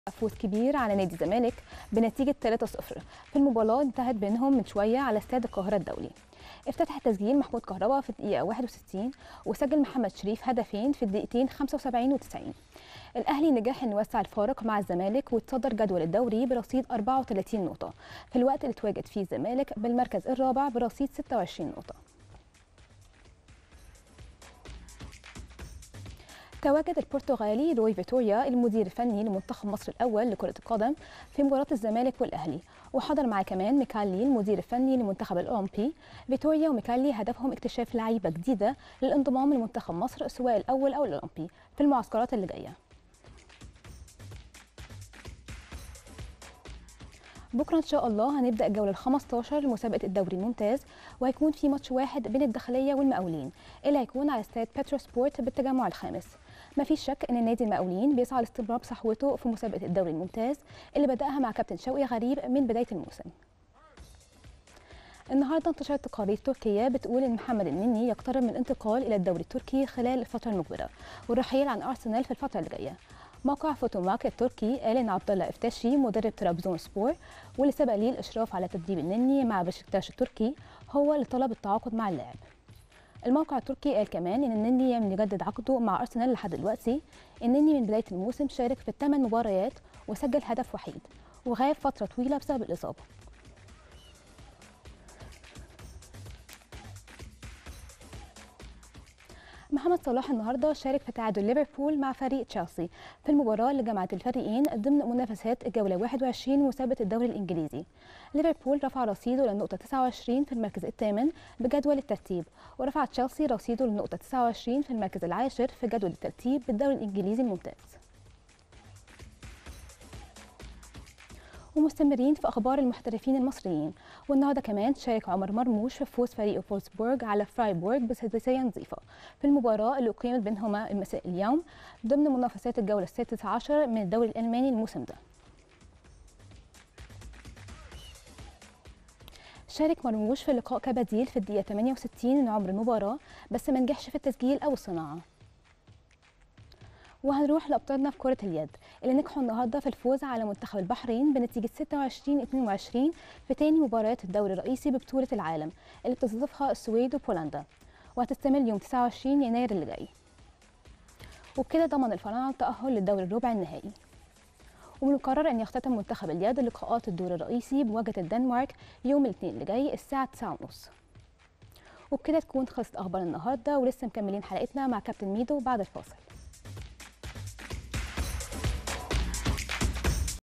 فوز كبير على نادي الزمالك بنتيجة 3-0 في المباراة انتهت بينهم من شوية على استاد القاهرة الدولي افتتح التسجيل محمود كهربا في الدقيقة 61 وسجل محمد شريف هدفين في الدقيقتين 75 و 90 الأهلي نجح إنه يوسع الفارق مع الزمالك وتصدر جدول الدوري برصيد 34 نقطة في الوقت اللي تواجد فيه الزمالك بالمركز الرابع برصيد 26 نقطة تواجد البرتغالي روي فيتوريا المدير الفني لمنتخب مصر الاول لكره القدم في مباراه الزمالك والاهلي وحضر معاه كمان ميكالي المدير الفني لمنتخب الاولمبي فيتوريا وميكالي هدفهم اكتشاف لعيبه جديده للانضمام لمنتخب مصر سواء الاول او الاولمبي في المعسكرات اللي جايه بكره ان شاء الله هنبدا الجوله ال 15 لمسابقه الدوري الممتاز وهيكون في ماتش واحد بين الداخليه والمقاولين اللي هيكون على استاد بترو سبورت بالتجمع الخامس ما فيش شك ان نادي المقاولين بيسعى لاستمرار صحوته في مسابقه الدوري الممتاز اللي بداها مع كابتن شوقي غريب من بدايه الموسم النهارده انتشرت تقارير تركيه بتقول ان محمد النني يقترب من الانتقال الى الدوري التركي خلال الفتره المقبله والرحيل عن ارسنال في الفتره اللي جايه موقع فوتوماك التركي قال ان عبد الله افتاشي مدرب ترابزون سبور واللي سبق ليه الاشراف على تدريب النني مع بشكتاش التركي هو اللي طلب التعاقد مع اللاعب الموقع التركي قال كمان ان النني يمن يجدد عقده مع ارسنال لحد دلوقتي النني من بدايه الموسم شارك في الثمان مباريات وسجل هدف وحيد وغاب فتره طويله بسبب الاصابه محمد صلاح النهارده شارك في تعادل ليفربول مع فريق تشيلسي في المباراه اللي جمعت الفريقين ضمن منافسات الجوله 21 مسابقه الدوري الانجليزي. ليفربول رفع رصيده للنقطه 29 في المركز الثامن بجدول الترتيب ورفع تشيلسي رصيده للنقطه 29 في المركز العاشر في جدول الترتيب بالدوري الانجليزي الممتاز. ومستمرين في اخبار المحترفين المصريين والنهارده كمان شارك عمر مرموش في فوز فريق فولسبورغ على فرايبورغ بسداسيه نظيفه في المباراه اللي اقيمت بينهما المساء اليوم ضمن منافسات الجوله السادسه عشر من الدوري الالماني الموسم ده شارك مرموش في اللقاء كبديل في الدقيقه 68 من عمر المباراه بس ما نجحش في التسجيل او الصناعه وهنروح لابطالنا في كره اليد اللي نجحوا النهارده في الفوز على منتخب البحرين بنتيجه 26 22 في تاني مباريات الدوري الرئيسي ببطوله العالم اللي بتستضيفها السويد وبولندا وهتستمر يوم 29 يناير اللي جاي وبكده ضمن الفراعنه التاهل للدوري الربع النهائي ومقرر ان يختتم منتخب اليد لقاءات الدور الرئيسي بمواجهه الدنمارك يوم الاثنين اللي جاي الساعه 9:30 وبكده تكون خلصت اخبار النهارده ولسه مكملين حلقتنا مع كابتن ميدو بعد الفاصل